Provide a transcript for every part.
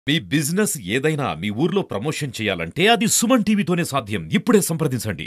మీ business ఏదైనా మీ ఊర్లో promotion చేయాలంటే అది సుమన్ టీవీతోనే సాధ్యం ఇప్పుడే సంప్రదించండి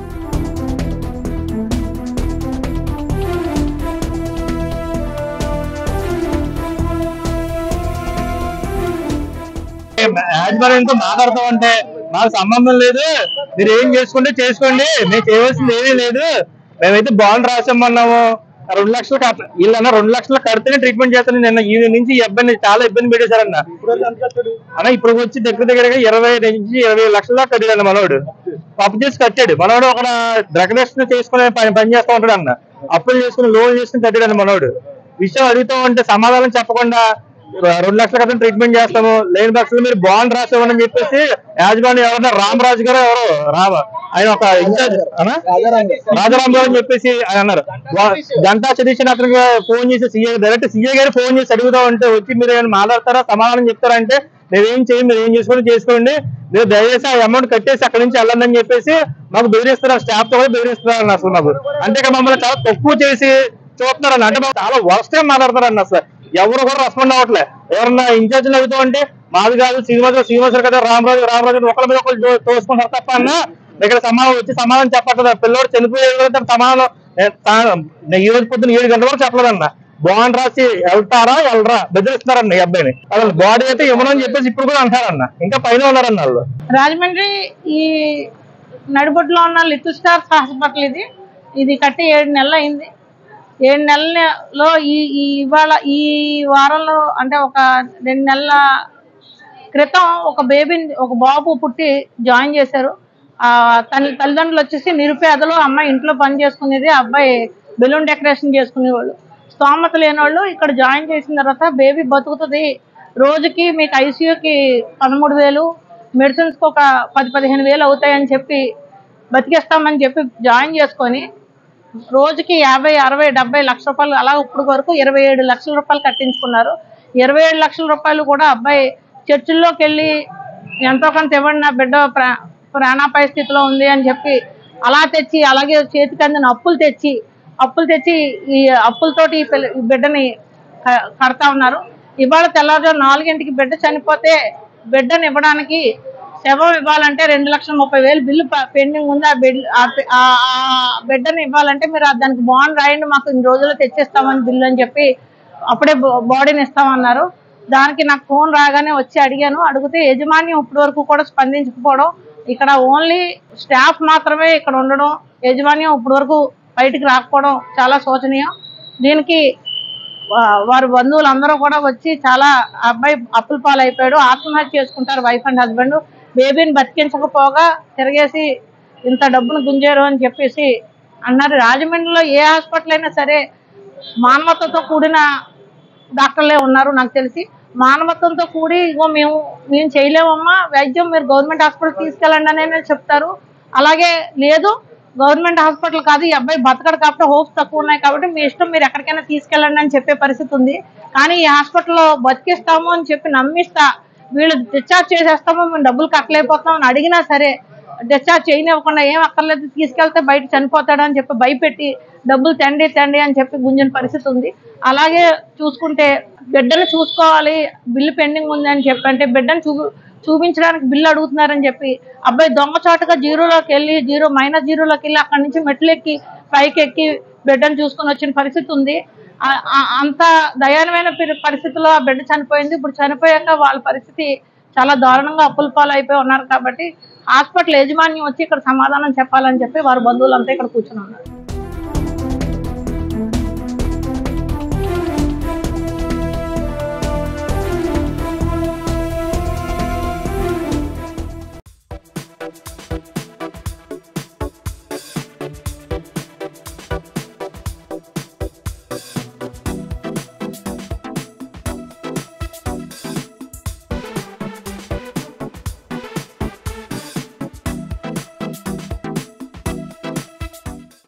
యాజమాన్యంతో మాట్లాడుతూ ఉంటే మాకు సంబంధం లేదు మీరు ఏం చేసుకుంటే చేసుకోండి మేము చేయవలసింది ఏమీ లేదు మేమైతే బాండ్ రాసామన్నాము రెండు లక్షలు కట్ట వీళ్ళన్నా రెండు లక్షలు కడితేనే ట్రీట్మెంట్ చేస్తాను నిన్న ఈ నుంచి ఈ అబ్బాయిని చాలా ఇబ్బంది పెట్టేశారన్న అన్న ఇప్పుడు వచ్చి దగ్గర దగ్గరగా ఇరవై నుంచి ఇరవై లక్షల దాకా కట్టాడు మనోడు అప్పు చేసి కట్టాడు మనోడు ఒక డ్రగ్నెస్ట్ చేసుకునే పని పని చేస్తూ ఉంటాడు అన్న అప్పులు చేసుకుని లోన్ చేసుకుని కట్టాడు మనోడు విషయం అడుగుతూ ఉంటే సమాధానం చెప్పకుండా రెండు లక్షల క్రితం ట్రీట్మెంట్ చేస్తాము లేని పక్షంలో మీరు బాండ్ రాసేవని చెప్పేసి యాజమాన్యం ఎవరన్నా రామరాజు గారు ఎవరు రామ ఆయన ఒక ఇన్ఛార్జ్ అనా? రాజారాం గారు అని చెప్పేసి ఆయన అన్నారు వా- గంటా సతీష్ అతనికి ఫోన్ చేసి సీఏ డైరెక్ట్ సీఏ గారు ఫోన్ చేసి అడుగుతా ఉంటే వచ్చి మీరు ఏమైనా మాట్లాడతారా సమాధానం చెప్తారా అంటే మేమేం చేయం మీరు ఏం చేసుకోండి చేసుకోండి మీరు దయచేసి ఆ అమౌంట్ కట్టేసి అక్కడి నుంచి వెళ్ళండి అని చెప్పేసి మాకు బెదిరిస్తున్నారు స్టాఫ్ తో కూడా బెదిరిస్తున్నారు అన్న అసలు మాకు అంటే ఇక మమ్మల్ని చాలా తక్కువ చేసి చూస్తున్నారన్న అంటే మాకు చాలా వర్స్ట్ గా మాట్లాడతారన్న అసలు ఎవరు కూడా రెస్పాండ్ అవ్వట్లే ఎవరన్నా ఇన్ఛార్జ్ అడుగుతూ ఉంటే మాది కాదు శ్రీనివాస శ్రీనివాసరావు కదా రామరాజు రామరాజు అని ఒకరి మీద ఒకరు తో- తోసుకుంటారు తప్ప అన్న ఇక్కడ సమాధానం వచ్చి సమాధానం చెప్పట్లేదు పిల్లోడు చనిపోయే రోజు సమాధానం నేను తా- నేను ఈ రోజు పొద్దున్న ఏడు గంటల వరకు చెప్పలేదన్న బాండ్ రాసి వెళ్తారా వెళ్ళరా బెదిరిస్తున్నారన్న ఈ అబ్బాయిని అసలు బాడీ అయితే ఇవ్వనని చెప్పేసి ఇప్పుడు కూడా అంటారన్న ఇంకా పైన ఉన్నారన్న వాళ్ళు రాజమండ్రి ఈ నడిబొడ్డులో ఉన్న లిటిల్ స్టార్స్ హాస్పిటల్ ఇది ఇది కట్టి ఏడు నెలలు అయింది ఏడు నెలలలో ఈ ఈ ఇవాళ ఈ వారంలో అంటే ఒక రెండు నెలల క్రితం ఒక బేబీని ఒక బాబు పుట్టి జాయిన్ చేశారు ఆ తల్లి తల్లిదండ్రులు వచ్చేసి నిరుపేదలు అమ్మాయి ఇంట్లో పని చేసుకునేది అబ్బాయి బెలూన్ డెకరేషన్ చేసుకునేవాళ్ళు స్తోమత లేని వాళ్ళు ఇక్కడ జాయిన్ చేసిన తర్వాత బేబీ బతుకుతుంది రోజుకి మీకు ఐసీయూకి పదమూడు వేలు మెడిసిన్స్కి ఒక పది పదిహేను వేలు అవుతాయని చెప్పి బతికేస్తామని చెప్పి జాయిన్ చేసుకొని రోజుకి యాభై అరవై డెబ్బై లక్ష రూపాయలు అలా ఇప్పుడు వరకు ఇరవై ఏడు లక్షల రూపాయలు కట్టించుకున్నారు ఇరవై ఏడు లక్షల రూపాయలు కూడా అబ్బాయి చర్చిల్లోకి వెళ్ళి ఎంతో కొంత ఇవ్వండి నా బిడ్డ ప్రా ప్రాణాపాయ స్థితిలో ఉంది అని చెప్పి అలా తెచ్చి అలాగే చేతికి అందిన అప్పులు తెచ్చి అప్పులు తెచ్చి ఈ అప్పులతోటి ఈ పిల్ల- ఈ బిడ్డని క- కడతా ఉన్నారు ఇవాళ తెల్లవారుజాము నాలుగింటికి బిడ్డ చనిపోతే బిడ్డని ఇవ్వడానికి శవం ఇవ్వాలంటే రెండు లక్షల ముప్పై వేలు బిల్లు ప- పెండింగ్ ఉంది ఆ బిల్ ఆ పి- ఆ ఆ బిడ్డని ఇవ్వాలంటే మీరు ఆ దానికి బాండ్ రాయండి మాకు ఇన్ని రోజుల్లో తెచ్చేస్తామని బిల్లు అని చెప్పి అప్పుడే బా- బాడీని ఇస్తామన్నారు దానికి నాకు ఫోన్ రాగానే వచ్చి అడిగాను అడిగితే యజమాన్యం ఇప్పటి వరకు కూడా స్పందించకపోవడం ఇక్కడ ఓన్లీ స్టాఫ్ మాత్రమే ఇక్కడ ఉండడం యజమాన్యం ఇప్పటి వరకు బయటికి రాకపోవడం చాలా శోచనీయం దీనికి వా- వారి బంధువులు అందరూ కూడా వచ్చి చాలా ఆ అబ్బాయి అప్పుల పాలైపోయాడు ఆత్మహత్య చేసుకుంటారు వైఫ్ అండ్ హస్బెండ్ బేబీని బతికించకపోగా తిరిగేసి ఇంత డబ్బును గుంజారు అని చెప్పేసి అన్నారు రాజమండ్రిలో ఏ హాస్పిటల్ అయినా సరే మానవతతో కూడిన డాక్టర్లే ఉన్నారు నాకు తెలిసి మానవత్వంతో కూడి ఇగో మేము మేము చేయలేమమ్మా వైద్యం మీరు గవర్నమెంట్ హాస్పిటల్ తీసుకెళ్ళండి అని చెప్తారు అలాగే లేదు గవర్నమెంట్ హాస్పిటల్ కాదు ఈ అబ్బాయి బతకడు కాబట్టి హోప్స్ తక్కువ ఉన్నాయి కాబట్టి మీ ఇష్టం మీరు ఎక్కడికైనా తీసుకెళ్ళండి అని చెప్పే పరిస్థితి ఉంది కానీ ఈ హాస్పిటల్లో బతికిస్తాము అని చెప్పి నమ్మిస్తా వీళ్ళు డిశ్చార్జ్ చేసేస్తాము మేము డబ్బులు కట్టలేకపోతాం అని అడిగినా సరే డిశ్చార్జ్ చేయనివ్వకుండా ఏం అక్కర్లేదు తీసుకెళ్తే బయట చనిపోతాడు అని చెప్పి భయపెట్టి డబ్బులు తండి తండి అని చెప్పి గుంజిన పరిస్థితి ఉంది అలాగే చూసుకుంటే బిడ్డను చూసుకోవాలి బిల్లు పెండింగ్ ఉంది అని చెప్పి అంటే బిడ్డను చూ చూపించడానికి బిల్లు అడుగుతున్నారని చెప్పి అబ్బాయి దొంగచాటుగా జీరోలోకి వెళ్ళి జీరో మైనస్ జీరోలోకి వెళ్ళి అక్కడి నుంచి మెట్లు ఎక్కి పైకి ఎక్కి బిడ్డను చూసుకొని వచ్చిన పరిస్థితి ఉంది ఆ- ఆ- అంత దయానమైన పరి- పరిస్థితిలో ఆ బిడ్డ చనిపోయింది ఇప్పుడు చనిపోయాక వాళ్ళ పరిస్థితి చాలా దారుణంగా అప్పుల పాలు అయిపోయి ఉన్నారు కాబట్టి హాస్పిటల్ యజమాన్యం వచ్చి ఇక్కడ సమాధానం చెప్పాలని చెప్పి వారి బంధువులంతా ఇక్కడ కూర్చుని ఉన్నారు